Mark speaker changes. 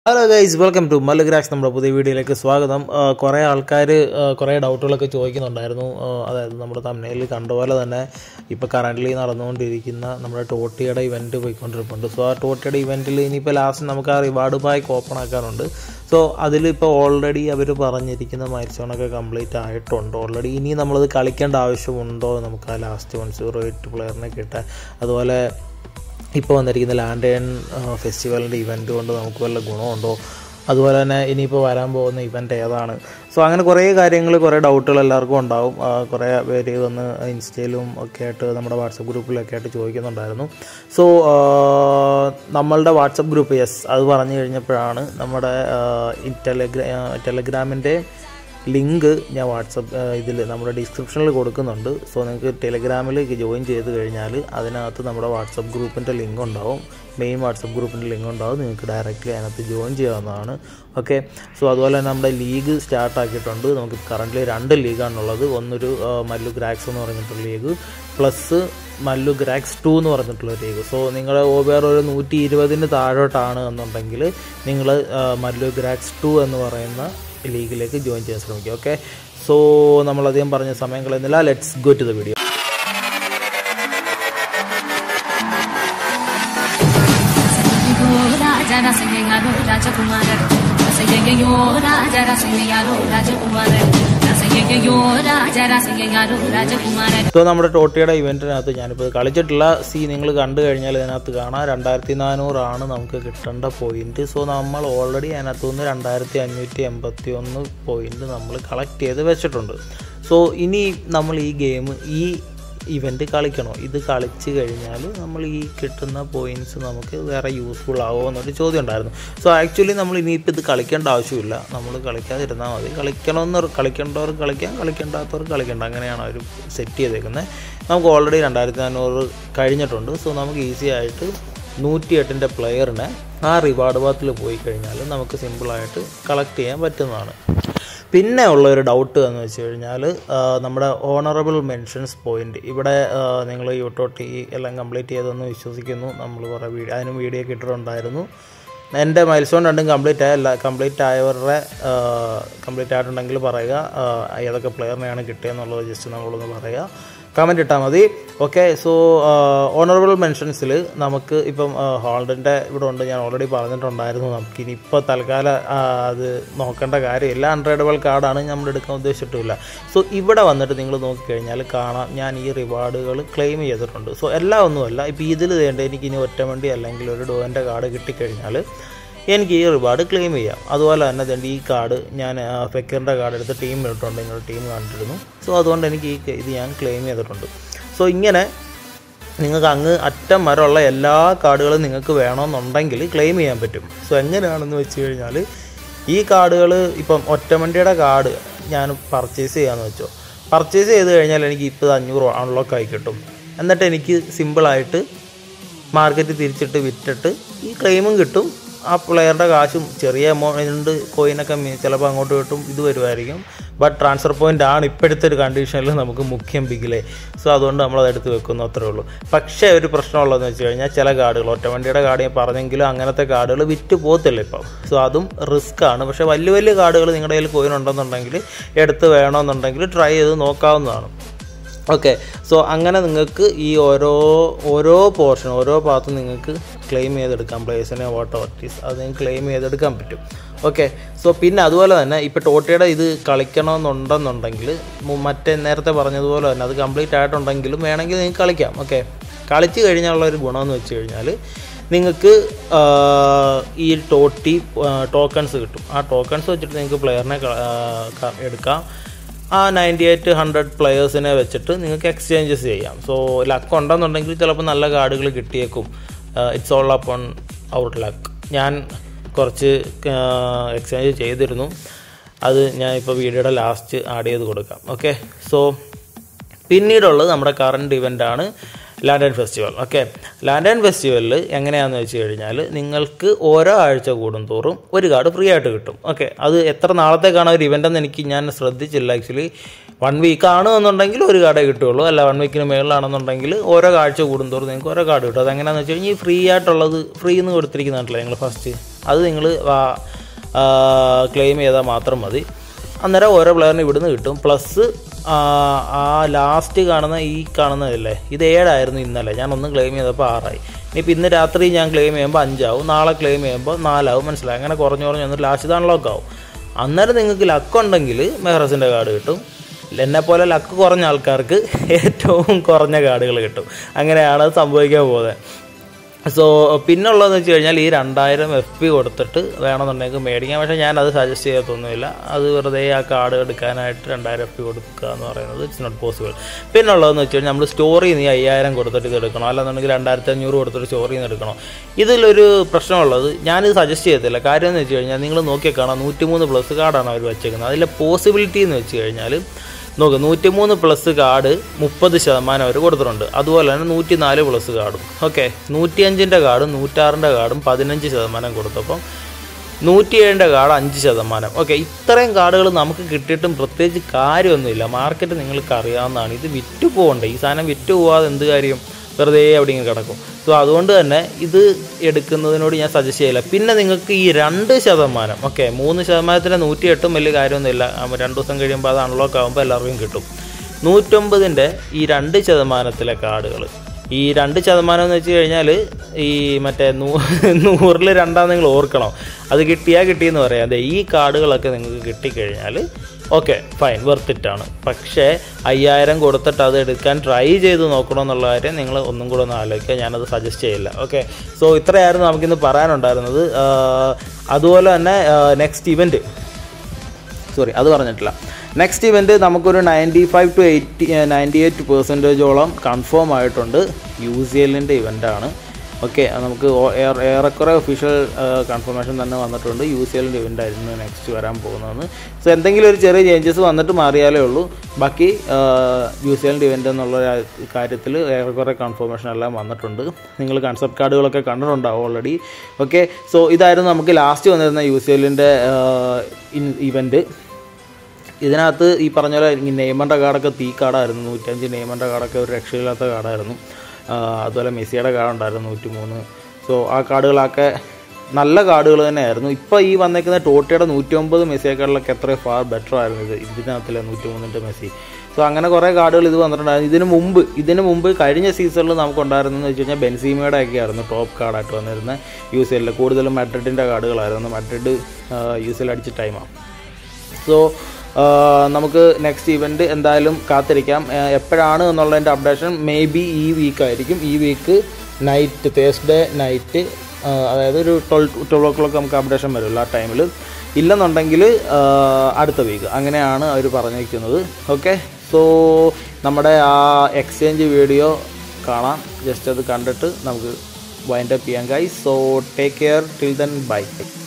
Speaker 1: hello guys welcome to Mallugrax നമ്മുടെ പുതിയ വീഡിയോയിലേക്ക് സ്വാഗതം ആ, കുറേ ആൾക്കാർ കുറേ ഡൗട്ടുകളൊക്കെ ചോദിക്കുന്നുണ്ടായിരുന്നു ആ, അതായത് നമ്മുടെ തമിഴ്നയിൽ കണ്ട പോലെ തന്നെ ഇപ്പോൾ കറൻ്റ്ലി നടന്നുകൊണ്ടിരിക്കുന്ന നമ്മുടെ ടോട്ടിയുടെ ഇവൻറ്റ് പോയിക്കൊണ്ടിരിപ്പുണ്ട് സോ ആ ടോട്ടിയുടെ ഇവൻറ്റിൽ ഇനിയിപ്പോൾ ലാസ്റ്റ് നമുക്ക് ആ റിവാർഡ് ബാക്ക് ഓപ്പൺ ആക്കാനുണ്ട് സോ അതിലിപ്പോൾ ഓൾറെഡി അവർ പറഞ്ഞിരിക്കുന്ന മൈൽസ്റ്റോണൊക്കെ കംപ്ലീറ്റ് ആയിട്ടുണ്ട് ഓൾറെഡി ഇനി നമ്മളത് കളിക്കേണ്ട ആവശ്യമുണ്ടോ നമുക്ക് ആ ലാസ്റ്റ് വൺ സീറോ എയ്റ്റ് പ്ലെയറിനെ കിട്ടാൻ അതുപോലെ ഇപ്പോൾ വന്നിരിക്കുന്ന ലാൻഡ് ആൻഡ് ഫെസ്റ്റിവലിൻ്റെ ഇവൻറ്റ് കൊണ്ട് നമുക്ക് വല്ല ഗുണമുണ്ടോ അതുപോലെ തന്നെ ഇനിയിപ്പോൾ വരാൻ പോകുന്ന ഇവൻ്റ് ഏതാണ് സോ അങ്ങനെ കുറേ കാര്യങ്ങൾ കുറേ ഡൗട്ടുകൾ എല്ലാവർക്കും ഉണ്ടാവും ആ, കുറേ പേര് വന്ന് ഇൻസ്റ്റയിലും ഒക്കെ ആയിട്ട് നമ്മുടെ വാട്സപ്പ് ഗ്രൂപ്പിലൊക്കെ ആയിട്ട് ചോദിക്കുന്നുണ്ടായിരുന്നു സോ നമ്മളുടെ വാട്സപ്പ് ഗ്രൂപ്പ് യെസ് അത് പറഞ്ഞു കഴിഞ്ഞപ്പോഴാണ് നമ്മുടെ ടെലഗ്രാ ടെലഗ്രാമിൻ്റെ ലിങ്ക് ഞാൻ വാട്സപ്പ് ഇതിൽ നമ്മുടെ ഡിസ്ക്രിപ്ഷനിൽ കൊടുക്കുന്നുണ്ട് സോ നിങ്ങൾക്ക് ടെലിഗ്രാമിലേക്ക് ജോയിൻ ചെയ്ത് കഴിഞ്ഞാൽ അതിനകത്ത് നമ്മുടെ വാട്സപ്പ് ഗ്രൂപ്പിൻ്റെ ലിങ്ക് ഉണ്ടാവും മെയിൻ വാട്സപ്പ് ഗ്രൂപ്പിൻ്റെ ലിങ്ക് ഉണ്ടാവും നിങ്ങൾക്ക് ഡയറക്റ്റ്ലി അതിനകത്ത് ജോയിൻ ചെയ്യാവുന്നതാണ് ഓക്കെ സോ അതുപോലെ തന്നെ നമ്മുടെ ലീഗ് സ്റ്റാർട്ട് ആക്കിയിട്ടുണ്ട് നമുക്ക് കറൻ്റ്ലി രണ്ട് ലീഗാണുള്ളത് ഒന്നൊരു ആ, മല്ലു ഗ്രാക്സ് എന്ന് പറഞ്ഞിട്ടുള്ള league plus Mallu Grax two എന്ന് പറഞ്ഞിട്ടുള്ള ലീഗ് സോ നിങ്ങൾ വേറെ ഒരു നൂറ്റി ഇരുപതിന് താഴോട്ടാണ് എന്നുണ്ടെങ്കിൽ നിങ്ങൾ മല്ലു ഗ്രാക്സ് ടു എന്ന് പറയുന്ന ലീഗിലേക്ക് ജോയിൻ ചെയ്യാൻ ശ്രമിക്കുക ഓക്കെ സോ നമ്മളധികം പറഞ്ഞ സമയം കളയുന്നില്ല let's go to the video
Speaker 2: రాజా సింగయ్యారు రాజకుమార రసయ్యో రాజా సింగయ్యారు రాజకుమార రసయ్యో రాజా సింగయ్యారు రాజకుమార
Speaker 1: സോ നമ്മുടെ ടോട്ടിയുടെ ഇവൻറ്റിനകത്ത് ഞാനിപ്പോൾ ഇത് കളിച്ചിട്ടില്ല സി നിങ്ങൾ കണ്ടു കഴിഞ്ഞാൽ ഇതിനകത്ത് കാണാം രണ്ടായിരത്തി നാനൂറാണ് നമുക്ക് കിട്ടേണ്ട പോയിന്റ് സോ നമ്മൾ ഓൾറെഡി അതിനകത്ത് നിന്ന് രണ്ടായിരത്തി അഞ്ഞൂറ്റി എൺപത്തി ഒന്ന് പോയിന്റ് നമ്മൾ കളക്ട് ചെയ്ത് വെച്ചിട്ടുണ്ട് സോ ഇനി നമ്മൾ ഈ ഗെയിം ഈ ഇവൻറ്റ് കളിക്കണോ ഇത് കളിച്ച് കഴിഞ്ഞാൽ നമ്മൾ ഈ കിട്ടുന്ന പോയിൻറ്റ്സ് നമുക്ക് വേറെ യൂസ്ഫുൾ ആവുമോ എന്നൊരു ചോദ്യം ഉണ്ടായിരുന്നു സോ ആക്ച്വലി നമ്മൾ ഇനിയിപ്പോൾ ഇത് കളിക്കേണ്ട ആവശ്യമില്ല നമ്മൾ കളിക്കാതിരുന്നാൽ മതി കളിക്കണമെന്ന് കളിക്കേണ്ടവർക്ക് കളിക്കാം കളിക്കേണ്ടാത്തവർക്ക് കളിക്കേണ്ട അങ്ങനെയാണ് അവർ സെറ്റ് ചെയ്തേക്കുന്നത് നമുക്ക് ഓൾറെഡി രണ്ടായിരത്തി നാനൂറ് കഴിഞ്ഞിട്ടുണ്ട് സോ നമുക്ക് ഈസി ആയിട്ട് നൂറ്റി എട്ടിൻ്റെ പ്ലെയറിനെ ആ റിവാർഡ് ബാത്തിൽ പോയി കഴിഞ്ഞാൽ നമുക്ക് സിമ്പിളായിട്ട് കളക്ട് ചെയ്യാൻ പറ്റുന്നതാണ് പിന്നെ ഉള്ള ഒരു ഡൗട്ട് എന്ന് വെച്ച് കഴിഞ്ഞാൽ ആ, നമ്മുടെ ഓണറബിൾ മെൻഷൻസ് പോയിന്റ് ഇവിടെ നിങ്ങൾ യൂട്ടോട്ടി എല്ലാം കംപ്ലീറ്റ് ചെയ്തെന്ന് വിശ്വസിക്കുന്നു നമ്മൾ കുറേ വീഡിയോ അതിനും വീഡിയോ ഒക്കെ ഇട്ടിട്ടുണ്ടായിരുന്നു എൻ്റെ മൈൽസ്റ്റോൺ രണ്ടും കംപ്ലീറ്റ് ആയല്ല കംപ്ലീറ്റ് ആയവരുടെ കംപ്ലീറ്റ് ആയിട്ടുണ്ടെങ്കിൽ പറയുക ആ, ഏതൊക്കെ പ്ലെയറിനെയാണ് കിട്ടിയെന്നുള്ളത് ജസ്റ്റ് നമ്മളൊന്ന് പറയുക കമൻറ്റ് ഇട്ടാൽ മതി ഓക്കെ സോ ഓണറബിൾ മെൻഷൻസിൽ നമുക്ക് ഇപ്പം ഹോൾഡിൻ്റെ ഇവിടെ ഉണ്ട് ഞാൻ ഓൾറെഡി പറഞ്ഞിട്ടുണ്ടായിരുന്നു നമുക്കിനി ഇപ്പോൾ തൽക്കാലം ആ, അത് നോക്കേണ്ട കാര്യമില്ല അൺട്രേഡബിൾ കാർഡാണ് നമ്മൾ എടുക്കാൻ ഉദ്ദേശിച്ചിട്ടില്ല സോ ഇവിടെ വന്നിട്ട് നിങ്ങൾ നോക്കിക്കഴിഞ്ഞാൽ കാണാം ഞാൻ ഈ റിവാർഡുകൾ ക്ലെയിം ചെയ്തിട്ടുണ്ട് സോ എല്ലാം ഒന്നുമല്ല ഇപ്പോൾ ഇതിൽ വേണ്ട എനിക്ക് ഇനി ഒറ്റവണ്ടി അല്ലെങ്കിൽ ഒരു ഡോൻ്റെ കാർഡ് കിട്ടിക്കഴിഞ്ഞാൽ എനിക്ക് ഈ റിവാർഡ് ക്ലെയിം ചെയ്യാം അതുപോലെ തന്നെ ദണ്ട് ഈ കാർഡ് ഞാൻ ഫെക്കറിൻ്റെ കാർഡ് എടുത്ത് ടീമിലിട്ടുണ്ട് നിങ്ങളുടെ ടീം കണ്ടിരുന്നു സോ അതുകൊണ്ട് എനിക്ക് ഈ ഇത് ഞാൻ ക്ലെയിം ചെയ്തിട്ടുണ്ട് സോ ഇങ്ങനെ നിങ്ങൾക്ക് അങ്ങ് അറ്റം വരെയുള്ള എല്ലാ കാർഡുകളും നിങ്ങൾക്ക് വേണമെന്നുണ്ടെങ്കിൽ ക്ലെയിം ചെയ്യാൻ പറ്റും സോ എങ്ങനെയാണെന്ന് വെച്ച് കഴിഞ്ഞാൽ ഈ കാർഡുകൾ ഇപ്പം ഒറ്റവണ്ടിയുടെ കാർഡ് ഞാൻ പർച്ചേസ് ചെയ്യാമെന്ന് വെച്ചോ പർച്ചേസ് ചെയ്ത് കഴിഞ്ഞാൽ എനിക്ക് ഇപ്പോൾ അഞ്ഞൂറ് അൺലോക്ക് ആയി കിട്ടും എന്നിട്ട് എനിക്ക് സിമ്പിളായിട്ട് മാർക്കറ്റ് തിരിച്ചിട്ട് വിറ്റിട്ട് ഈ ക്ലെയിമും കിട്ടും ആ പ്ലെയറുടെ കാശും ചെറിയ എമൗണ്ട് കോയിനൊക്കെ മി- ചിലപ്പോൾ അങ്ങോട്ട് കിട്ടും ഇത് വരുമായിരിക്കും ബട്ട് ട്രാൻസ്ഫർ പോയിന്റ് ആണ് ഇപ്പോഴത്തെ ഒരു കണ്ടീഷനിൽ നമുക്ക് മുഖ്യം ബിഗിലേ സോ അതുകൊണ്ട് നമ്മളത് എടുത്ത് വെക്കുന്നു അത്രേ ഉള്ളൂ പക്ഷേ ഒരു പ്രശ്നമുള്ളതെന്ന് വെച്ച് കഴിഞ്ഞാൽ ചില കാർഡുകൾ ഒറ്റവണ്ടിയുടെ കാർഡ് ഞാൻ പറഞ്ഞെങ്കിലും അങ്ങനത്തെ കാർഡുകൾ വിറ്റ് പോകത്തില്ല ഇപ്പം സോ അതും റിസ്ക് ആണ് പക്ഷേ വലിയ വലിയ കാർഡുകൾ നിങ്ങളുടെ കയ്യിൽ കോയിൻ ഉണ്ടെന്നുണ്ടെങ്കിൽ എടുത്ത് വേണമെന്നുണ്ടെങ്കിൽ ട്രൈ ചെയ്ത് നോക്കാവുന്നതാണ് ഓക്കെ സോ അങ്ങനെ നിങ്ങൾക്ക് ഈ ഓരോ ഓരോ പോർഷൻ ഓരോ ഭാഗത്തും നിങ്ങൾക്ക് ക്ലെയിം ചെയ്തെടുക്കാം പ്ലേസിനെ വാട്ടർ ഓർട്ടീസ് അത് നിങ്ങൾക്ക് ക്ലെയിം ചെയ്തെടുക്കാൻ പറ്റും ഓക്കെ സോ പിന്നെ അതുപോലെ തന്നെ ഇപ്പോൾ ടോട്ടയുടെ ഇത് കളിക്കണമെന്നുണ്ടെന്നുണ്ടെങ്കിൽ മു- മറ്റേ നേരത്തെ പറഞ്ഞതുപോലെ തന്നെ അത് കംപ്ലീറ്റ് ആയിട്ടുണ്ടെങ്കിലും വേണമെങ്കിൽ നിങ്ങൾക്ക് കളിക്കാം ഓക്കെ കളിച്ച് കഴിഞ്ഞാലുള്ള ഒരു ഗുണമെന്ന് വെച്ച് കഴിഞ്ഞാൽ നിങ്ങൾക്ക് ആ, ഈ ടോട്ടി ടോക്കൺസ് കിട്ടും ആ ടോക്കൺസ് വെച്ചിട്ട് നിങ്ങൾക്ക് പ്ലെയറിനെ എടുക്കാം ആ നയൻറ്റി എയ്റ്റ് ഹൺഡ്രഡ് പ്ലെയേഴ്സിനെ വെച്ചിട്ട് നിങ്ങൾക്ക് എക്സ്ചേഞ്ചസ് ചെയ്യാം സോ ലക്ക് ഉണ്ടെന്നുണ്ടെങ്കിൽ ചിലപ്പോൾ നല്ല കാർഡുകൾ കിട്ടിയേക്കും it's all upon out luck ഞാൻ കുറച്ച് എക്സ്ചേഞ്ച് ചെയ്തിരുന്നു അത് ഞാൻ ഇപ്പോൾ വീഡിയോയുടെ ലാസ്റ്റ് ആഡ് ചെയ്ത് കൊടുക്കാം ഓക്കെ സോ പിന്നീടുള്ളത് നമ്മുടെ കറണ്ട് ഇവൻ്റ് ആണ് ലാൻഡൻ ഫെസ്റ്റിവൽ ഓക്കെ ലാൻഡൻ ഫെസ്റ്റിവലിൽ എങ്ങനെയാണെന്ന് വെച്ച് കഴിഞ്ഞാൽ നിങ്ങൾക്ക് ഓരോ ആഴ്ച കൂടുന്തോറും ഒരു കാർഡ് ഫ്രീ ആയിട്ട് കിട്ടും ഓക്കെ അത് എത്ര നാളത്തേക്കാണ് ഒരു ഇവൻ്റ് എന്ന് എനിക്ക് ഞാൻ ശ്രദ്ധിച്ചില്ല ആക്ച്വലി വൺ വീക്ക് ആണ് എന്നുണ്ടെങ്കിൽ ഒരു കാർഡേ കിട്ടുള്ളൂ അല്ല വൺ വീക്കിന് മേളിലാണെന്നുണ്ടെങ്കിൽ ഓരോ ആഴ്ച കൂടുന്തോറും നിങ്ങൾക്ക് ഓരോ കാർഡ് കിട്ടും അതെങ്ങനെയാണെന്ന് വെച്ച് കഴിഞ്ഞാൽ ഈ ഫ്രീ ആയിട്ടുള്ളത് ഫ്രീ എന്ന് കൊടുത്തിരിക്കുന്നുണ്ടല്ലോ നിങ്ങൾ ഫസ്റ്റ് അത് നിങ്ങൾ ക്ലെയിം ചെയ്താൽ മാത്രം മതി അന്നേരം ഓരോ പ്ലെയറിന് ഇവിടുന്ന് കിട്ടും പ്ലസ് ആ ലാസ്റ്റ് കാണുന്ന ഈ കാണുന്നതല്ലേ ഇത് ഏഴായിരുന്നു ഇന്നലെ ഞാൻ ഒന്ന് ക്ലെയിം ചെയ്തപ്പോൾ ആറായി ഇനിയിപ്പോൾ ഇന്ന് രാത്രി ഞാൻ ക്ലെയിം ചെയ്യുമ്പോൾ അഞ്ചാവും നാളെ ക്ലെയിം ചെയ്യുമ്പോൾ നാലാവും മനസ്സിലായി അങ്ങനെ കുറഞ്ഞു കുറഞ്ഞ് വന്നിട്ട് ലാസ്റ്റ് ഇത് അൺലോക്ക് ആവും അന്നേരം നിങ്ങൾക്ക് ലക്ക് ഉണ്ടെങ്കിൽ മെഹ്റസിൻ്റെ കാർഡ് കിട്ടും എന്നെപ്പോലെ ലക്ക് കുറഞ്ഞ ആൾക്കാർക്ക് ഏറ്റവും കുറഞ്ഞ കാർഡുകൾ കിട്ടും അങ്ങനെയാണ് അത് സംഭവിക്കാൻ പോകുന്നത് സോ പിന്നുള്ളതെന്ന് വെച്ച് കഴിഞ്ഞാൽ ഈ രണ്ടായിരം എഫ് പി കൊടുത്തിട്ട് വേണമെന്നുണ്ടെങ്കിൽ മേടിക്കാം പക്ഷേ ഞാനത് സജസ്റ്റ് ചെയ്യത്തൊന്നുമില്ല അത് വെറുതെ ആ കാർഡ് എടുക്കാനായിട്ട് രണ്ടായിരം എഫ് പി കൊടുക്കുക എന്ന് പറയുന്നത് ഇറ്റ്സ് നോട്ട് പോസിബിൾ പിന്നുള്ളതെന്ന് വെച്ച് കഴിഞ്ഞാൽ നമ്മൾ സ്റ്റോറിൽ നിന്ന് ഈ അയ്യായിരം കൊടുത്തിട്ട് ഇത് എടുക്കണം അല്ലെന്നുണ്ടെങ്കിൽ രണ്ടായിരത്തി അഞ്ഞൂറ് കൊടുത്തിട്ട് സ്റ്റോറിൽ നിന്ന് എടുക്കണം ഇതിലൊരു പ്രശ്നമുള്ളത് ഞാനിത് സജസ്റ്റ് ചെയ്യത്തില്ല കാര്യം എന്ന് വെച്ച് കഴിഞ്ഞാൽ നിങ്ങൾ നോക്കിയാൽ കാണാം നൂറ്റിമൂന്ന് പ്ലസ് കാർഡാണ് അവർ വെച്ചേക്കുന്നത് അതിലെ പോസിബിലിറ്റി എന്ന് വെച്ച് കഴിഞ്ഞാൽ നോക്ക് നൂറ്റിമൂന്ന് പ്ലസ് കാർഡ് മുപ്പത് ശതമാനം അവർ കൊടുത്തിട്ടുണ്ട് അതുപോലെ തന്നെ നൂറ്റി നാല് പ്ലസ് കാർഡും ഓക്കെ നൂറ്റിയഞ്ചിൻ്റെ കാർഡും നൂറ്റാറിൻ്റെ കാർഡും പതിനഞ്ച് ശതമാനം കൊടുത്തപ്പം നൂറ്റിയേഴിൻ്റെ കാർഡ് അഞ്ച് ശതമാനം ഓക്കെ ഇത്രയും കാർഡുകൾ നമുക്ക് കിട്ടിയിട്ടും പ്രത്യേകിച്ച് കാര്യമൊന്നുമില്ല മാർക്കറ്റ് നിങ്ങൾക്ക് അറിയാവുന്നതാണ് ഇത് വിറ്റ് പോകണ്ടേ ഈ സാധനം വിറ്റ് പോവാതെ എന്ത് കാര്യം വെറുതെ അവിടെ ഇങ്ങനെ കിടക്കും സോ അതുകൊണ്ട് തന്നെ ഇത് എടുക്കുന്നതിനോട് ഞാൻ സജസ്റ്റ് ചെയ്യില്ല പിന്നെ നിങ്ങൾക്ക് ഈ രണ്ട് ശതമാനം ഓക്കെ മൂന്ന് ശതമാനത്തിന് നൂറ്റി എട്ടും വലിയ കാര്യമൊന്നുമില്ല ആ, രണ്ട് ദിവസം കഴിയുമ്പോൾ അത് അൺലോക്ക് ആകുമ്പോൾ എല്ലാവർക്കും കിട്ടും നൂറ്റൊമ്പതിൻ്റെ ഈ രണ്ട് ശതമാനത്തിലെ കാർഡുകൾ ഈ രണ്ട് ശതമാനം എന്ന് വെച്ച് കഴിഞ്ഞാൽ ഈ മറ്റേ നൂ നൂറിൽ രണ്ടാം നിങ്ങൾ ഓർക്കണം അത് കിട്ടിയാൽ കിട്ടിയെന്ന് പറയാം അതെ ഈ കാർഡുകളൊക്കെ നിങ്ങൾക്ക് കിട്ടിക്കഴിഞ്ഞാൽ ഓക്കെ ഫൈൻ വെർത്തിറ്റാണ് പക്ഷേ അയ്യായിരം കൊടുത്തിട്ട് അത് എടുക്കാൻ ട്രൈ ചെയ്ത് നോക്കണം എന്നുള്ള കാര്യം നിങ്ങൾ ഒന്നും കൂടെ ഒന്ന് ആലോചിക്കുക ഞാനത് സജസ്റ്റ് ചെയ്യില്ല ഓക്കെ സോ ഇത്രയായിരുന്നു നമുക്കിന്ന് പറയാനുണ്ടായിരുന്നത് ആ, അതുപോലെ തന്നെ നെക്സ്റ്റ് ഇവൻറ്റ് സോറി അത് പറഞ്ഞിട്ടില്ല നെക്സ്റ്റ് ഇവൻറ്റ് നമുക്കൊരു ninety five to eighty ninety eight പെർസെൻറ്റേജോളം കൺഫേം ആയിട്ടുണ്ട് യു സി എല്ലിൻ്റെ ഇവൻ്റാണ് ഓക്കെ നമുക്ക് ഓ- ഏറെ- ഏറെക്കുറെ ഒഫീഷ്യൽ കൺഫർമേഷൻ തന്നെ വന്നിട്ടുണ്ട് യു സി എല്ലിൻ്റെ ഇവൻ്റ് ആയിരുന്നു നെക്സ്റ്റ് വരാൻ പോകുന്നതെന്ന് സോ എന്തെങ്കിലും ഒരു ചെറിയ ചേഞ്ചസ് വന്നിട്ട് മാറിയാലേ ഉള്ളൂ ബാക്കി യു സി എല്ലിൻ്റെ ഇവൻ്റ് എന്നുള്ള കാര്യത്തിൽ ഏറെക്കുറെ കൺഫർമേഷൻ എല്ലാം വന്നിട്ടുണ്ട് നിങ്ങൾ കൺസെപ്റ്റ് കാർഡുകളൊക്കെ കണ്ടിട്ടുണ്ടാവും ഓൾറെഡി ഓക്കെ സോ ഇതായിരുന്നു നമുക്ക് ലാസ്റ്റ് വന്നിരുന്ന യു സി എല്ലിൻ്റെ ഇവൻറ്റ് ഇതിനകത്ത് ഈ പറഞ്ഞ പോലെ ഈ നെയ്മറിൻ്റെ കാർഡൊക്കെ തീ കാർഡായിരുന്നു നൂറ്റഞ്ച് നെയ്മറിൻ്റെ കാർഡൊക്കെ ഒരു രക്ഷയില്ലാത്ത കാർഡായിരുന്നു ആ, അതുപോലെ മെസ്സിയുടെ കാർഡ് ഉണ്ടായിരുന്നു നൂറ്റി മൂന്ന് സോ ആ കാർഡുകളൊക്കെ നല്ല കാർഡുകൾ തന്നെയായിരുന്നു ഇപ്പോൾ ഈ വന്നേക്കുന്ന ടോട്ടിയുടെ നൂറ്റി ഒമ്പത് മെസ്സിയേക്കാളിലൊക്കെ എത്ര ഫാർ ബെറ്റർ ആയിരുന്നു ഇത് ഇതിനകത്തിലെ നൂറ്റി മൂന്നിൻ്റെ മെസ്സി സോ അങ്ങനെ കുറേ കാർഡുകൾ ഇത് വന്നിട്ടുണ്ടായിരുന്നു ഇതിന് മുമ്പ് ഇതിന് മുമ്പ് കഴിഞ്ഞ സീസണിൽ നമുക്കുണ്ടായിരുന്നെന്ന് വെച്ച് കഴിഞ്ഞാൽ ബെൻസീമയുടെ ഒക്കെ ആയിരുന്നു ടോപ്പ് കാർഡായിട്ട് വന്നിരുന്ന യു സി എല്ലിൽ കൂടുതലും മഡ്രിഡിൻ്റെ കാർഡുകളായിരുന്നു മഡ്രിഡ് യു സി എൽ അടിച്ച ടൈമാണ് സോ നമുക്ക് നെക്സ്റ്റ് ഇവൻറ്റ് എന്തായാലും കാത്തിരിക്കാം ആ, എപ്പോഴാണ് എന്നുള്ളതിൻ്റെ അപ്ഡേഷൻ മേ ബി ഈ വീക്ക് ആയിരിക്കും ഈ വീക്ക് നൈറ്റ് തേഴ്സ്ഡേ നൈറ്റ് അതായത് ഒരു ട്വൽവ് ട്വൽവ് ഓ ക്ലോക്ക് നമുക്ക് അപ്ഡേഷൻ വരുമല്ലോ ആ ടൈമിൽ ഇല്ലെന്നുണ്ടെങ്കിൽ ആ, അടുത്ത വീക്ക് അങ്ങനെയാണ് അവർ പറഞ്ഞിരിക്കുന്നത് ഓക്കെ സോ നമ്മുടെ ആ എക്സ്ചേഞ്ച് വീഡിയോ കാണാം ജസ്റ്റ് അത് കണ്ടിട്ട് നമുക്ക് വൈൻഡപ്പ് ചെയ്യാം guys so take care till then by